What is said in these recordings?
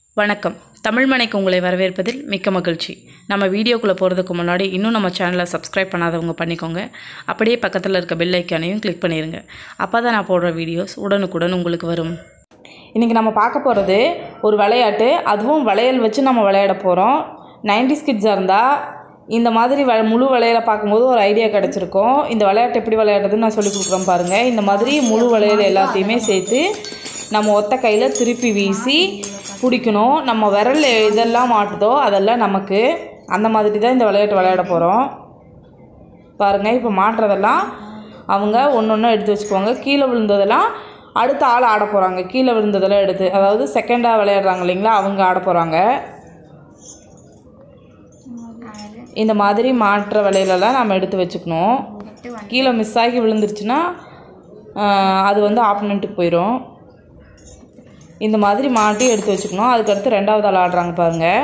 வணக்கம் தமிழ்மனைக்கு உங்களை வரவேற்பதில் மிக்க மகிழ்ச்சி நம்ம வீடியோக்குள்ளே போகிறதுக்கு முன்னாடி இன்னும் நம்ம சேனலை சப்ஸ்கிரைப் பண்ணாதவங்க பண்ணிக்கோங்க அப்படியே பக்கத்தில் இருக்க பெல் ஐக்கானையும் கிளிக் பண்ணிடுங்க அப்போ தான் நான் போடுற வீடியோஸ் உடனுக்குடன் உங்களுக்கு வரும் இன்றைக்கி நம்ம பார்க்க போகிறது ஒரு விளையாட்டு அதுவும் வளையல் வச்சு நம்ம விளையாட போகிறோம் நைன்டிஸ் கிட்ஸாக இருந்தால் இந்த மாதிரி வ முழு வளையலை பார்க்கும்போது ஒரு ஐடியா கிடச்சிருக்கும் இந்த விளையாட்டு எப்படி விளையாடுறதுன்னு நான் சொல்லி கொடுக்குறேன் பாருங்கள் இந்த மாதிரி முழு வளையல் எல்லாத்தையுமே சேர்த்து நம்ம ஒத்த கையில் திருப்பி வீசி பிடிக்கணும் நம்ம விரல் இதெல்லாம் மாட்டுதோ அதெல்லாம் நமக்கு அந்த மாதிரி தான் இந்த விளையாட்டு விளையாட போகிறோம் பாருங்கள் இப்போ மாட்டுறதெல்லாம் அவங்க ஒன்று ஒன்று எடுத்து வச்சுக்குவாங்க கீழே விழுந்ததெல்லாம் அடுத்த ஆள் ஆட போகிறாங்க கீழே விழுந்ததெல்லாம் எடுத்து அதாவது செகண்டாக விளையாடுறாங்க இல்லைங்களா அவங்க ஆட போகிறாங்க இந்த மாதிரி மாற்ற விலையிலலாம் நம்ம எடுத்து வச்சுக்கணும் கீழே மிஸ் ஆகி விழுந்துருச்சுன்னா ஆஹ், அது வந்து ஆப்பனண்ட்டுக்கு போயிடும் இந்த மாதிரி மாட்டி எடுத்து வச்சுக்கணும் அதுக்கடுத்து ரெண்டாவது ஆள் ஆடுறாங்க பாருங்கள்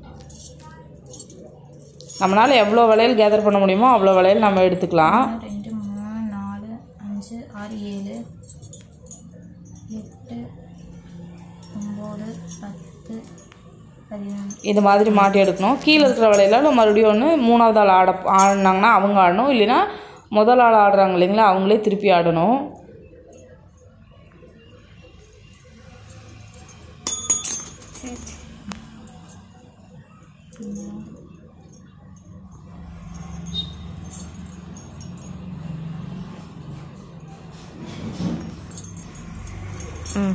நம்மளால் எவ்வளோ வளையல் கேதர் பண்ண முடியுமோ அவ்வளோ வளையல் நம்ம எடுத்துக்கலாம் ரெண்டு மூணு நாலு அஞ்சு ஆறு ஏழு எட்டு ஒம்பது பத்து பதினொன்று இந்த மாதிரி மாட்டி எடுக்கணும் கீழே இருக்கிற வளையல மறுபடியும் ஒன்று மூணாவது ஆள் ஆட ஆடினாங்கன்னா அவங்க ஆடணும் இல்லைன்னா முதல் ஆள் ஆடுறாங்க இல்லைங்களா அவங்களே திருப்பி ஆடணும் ம்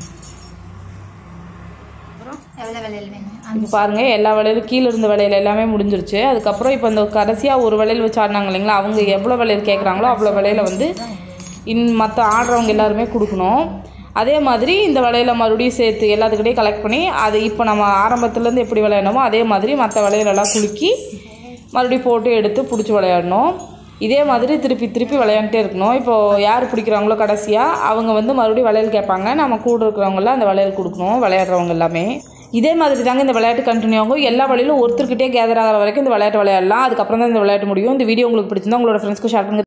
எவ்வளோ விலையில் வேணும் இப்போ பாருங்கள் எல்லா வளையலும் கீழே இருந்த வளையல் எல்லாமே முடிஞ்சிருச்சு அதுக்கப்புறம் இப்போ இந்த கடைசியாக ஒரு வளையல் வச்சு ஆடினாங்க இல்லைங்களா அவங்க எவ்வளோ வளையல் கேட்குறாங்களோ அவ்வளோ வளையல வந்து இன் மற்ற ஆடுறவங்க எல்லாருமே கொடுக்கணும் அதே மாதிரி இந்த வளையல மறுபடியும் சேர்த்து எல்லாத்துக்கிட்டையும் கலெக்ட் பண்ணி அது இப்போ நம்ம ஆரம்பத்துலேருந்து எப்படி விளையாடணுமோ அதே மாதிரி மற்ற வளையலெல்லாம் குலுக்கி மறுபடியும் போட்டு எடுத்து பிடிச்சி விளையாடணும் இதே மாதிரி திருப்பி திருப்பி விளையாண்டுட்டே இருக்கணும் இப்போது யார் பிடிக்கிறாங்களோ கடைசியாக அவங்க வந்து மறுபடியும் வளையல் கேட்பாங்க நம்ம கூட இருக்கிறவங்களாம் அந்த வளையல் கொடுக்கணும் விளையாடுறவங்க எல்லாமே இதே மாதிரி தாங்க இந்த விளையாட்டு கண்டினியூ ஆகும் எல்லா வழியிலும் ஒருத்தர்கிட்டே கேதர் ஆகிற வரைக்கும் இந்த விளையாட்டு விளையாடலாம் அதுக்கப்புறம் தான் இந்த விளையாட்டு முடியும் இந்த வீடியோ உங்களுக்கு பிடிச்சிருந்தா உங்களோட ஃப்ரெண்ட்ஸ்க்கு ஷேர் பண்ணுங்க